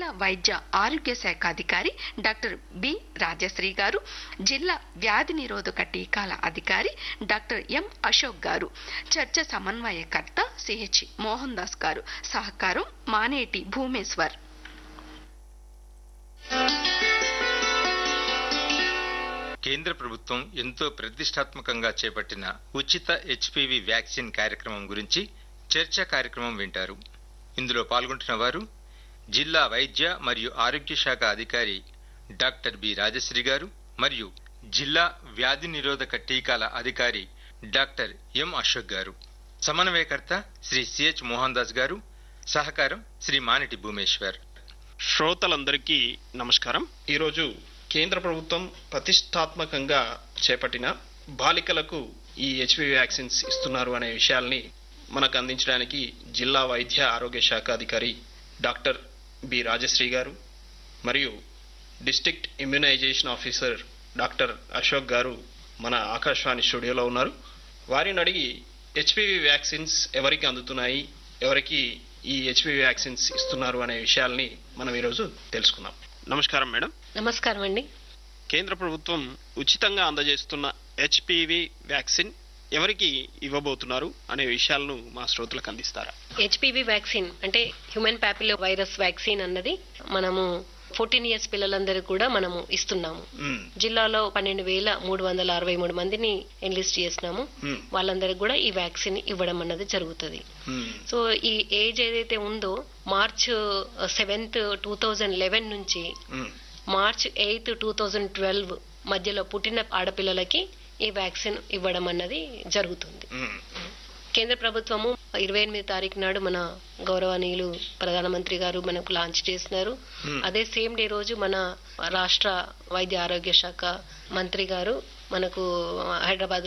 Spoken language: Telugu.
జిల్లా వైద్య ఆరోగ్య శాఖ అధికారి డాక్టర్ బి రాజశ్రీ గారు జిల్లా వ్యాధి నిరోధక టీకాల అధికారి డాక్టర్ ఎం అశోక్ గారు చర్చ సమన్వయకర్త సిహెచ్ మోహన్ దాస్ గారు సహకారం మానేటి భూమేశ్వర్ కేంద్ర ప్రభుత్వం ఎంతో ప్రతిష్టాత్మకంగా చేపట్టిన ఉచిత హెచ్పివి వ్యాక్సిన్ కార్యక్రమం గురించి చర్చా కార్యక్రమం వింటారు ఇందులో పాల్గొంటున్న వారు జిల్లా వైద్య మరియు ఆరోగ్య శాఖ అధికారి డాక్టర్ బి రాజశ్రీ గారు మరియు జిల్లా వ్యాధి నిరోధక టీకాల అధికారి డాక్టర్ ఎం అశోక్ గారు సమన్వయకర్త శ్రీ సిహెచ్ మోహన్ దాస్ గారు సహకారం శ్రీ మానిటి భూమేశ్వర్ శ్రోతలందరికీ నమస్కారం ఈరోజు కేంద్ర ప్రభుత్వం ప్రతిష్టాత్మకంగా చేపట్టిన బాలికలకు ఈ హెచ్పి వ్యాక్సిన్స్ ఇస్తున్నారు అనే విషయాల్ని మనకు అందించడానికి జిల్లా వైద్య ఆరోగ్య శాఖ అధికారి డాక్టర్ బి రాజశ్రీ గారు మరియు district immunisation officer doctor Ashok garu మన ఆకాశవాణి స్టూడియోలో ఉన్నారు వారిని అడిగి హెచ్పివి వ్యాక్సిన్స్ ఎవరికి అందుతున్నాయి ఎవరికి ఈ హెచ్పివి వ్యాక్సిన్స్ ఇస్తున్నారు అనే విషయాల్ని మనం ఈరోజు తెలుసుకుందాం నమస్కారం మేడం నమస్కారం అండి కేంద్ర ప్రభుత్వం ఉచితంగా అందజేస్తున్న హెచ్పివి వ్యాక్సిన్ ఎవరికి ఇవ్వబోతున్నారు అనే విషయాలను మా శ్రోతలకు అందిస్తారా హెచ్పివి వ్యాక్సిన్ అంటే హ్యూమన్ ప్యాపిలో వైరస్ వ్యాక్సిన్ అన్నది మనము ఫోర్టీన్ ఇయర్స్ పిల్లలందరికీ కూడా మనము ఇస్తున్నాము మ్మ్. జిల్లాలో పన్నెండు వేల మూడు వందల అరవై మూడు మందిని ఎన్లిస్ట్ చేసినాము మ్మ్. వాళ్ళందరికీ కూడా ఈ వ్యాక్సిన్ ఇవ్వడం అన్నది జరుగుతుంది మ్మ్. సో ఈ ఏజ్ ఏదైతే ఉందో March seventh two thousand eleven నుంచి hmm. March eighth two thousand twelve మధ్యలో పుట్టిన ఆడపిల్లలకి ఈ వ్యాక్సిన్ ఇవ్వడం అన్నది జరుగుతుంది మ్మ్. కేంద్ర ప్రభుత్వము ఇరవై ఎనిమిది తారీఖు నాడు మన గౌరవనీయులు ప్రధానమంత్రి గారు మనకు లాంచ్ చేసినారు Hmm. అదే సేమ్ డే రోజు మన రాష్ట్ర వైద్య ఆరోగ్య శాఖ మంత్రి గారు మనకు హైదరాబాద్